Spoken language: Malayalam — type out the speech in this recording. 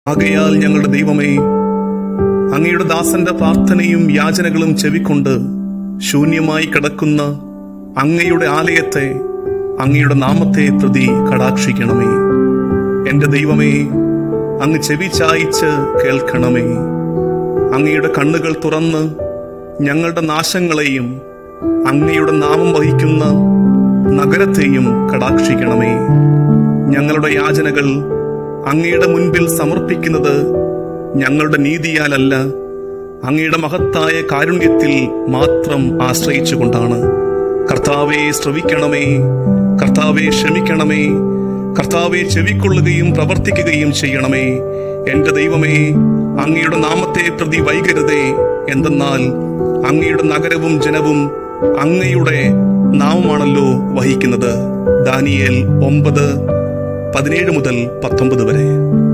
ആകയാൽ ഞങ്ങളുടെ ദൈവമേ അങ്ങയുടെ ദാസന്റെ പ്രാർത്ഥനയും യാചനകളും ചെവിക്കൊണ്ട് ശൂന്യമായി കിടക്കുന്ന അങ്ങയുടെ ആലയത്തെ അങ്ങയുടെ നാമത്തെ പ്രതി കടാക്ഷിക്കണമേ എന്റെ ദൈവമേ അങ്ങ് ചെവി ചായിച്ച് കേൾക്കണമേ അങ്ങയുടെ കണ്ണുകൾ തുറന്ന് ഞങ്ങളുടെ നാശങ്ങളെയും അങ്ങയുടെ നാമം വഹിക്കുന്ന നഗരത്തെയും കടാക്ഷിക്കണമേ ഞങ്ങളുടെ യാചനകൾ അങ്ങയുടെ മുൻപിൽ സമർപ്പിക്കുന്നത് ഞങ്ങളുടെ നീതിയാലല്ല അങ്ങയുടെ മഹത്തായ കാരുണ്യത്തിൽ മാത്രം ആശ്രയിച്ചുകൊണ്ടാണ് കർത്താവെ ശ്രവിക്കണമേ കർത്താവെ ക്ഷമിക്കണമേ കർത്താവെ ചെവിക്കൊള്ളുകയും പ്രവർത്തിക്കുകയും ചെയ്യണമേ എന്റെ ദൈവമേ അങ്ങയുടെ നാമത്തെ പ്രതി വൈകരുതേ എന്തെന്നാൽ അങ്ങയുടെ നഗരവും ജനവും അങ്ങയുടെ നാമമാണല്ലോ വഹിക്കുന്നത് ദാനിയേൽ ഒമ്പത് പതിനേഴ് മുതൽ പത്തൊമ്പത് വരെ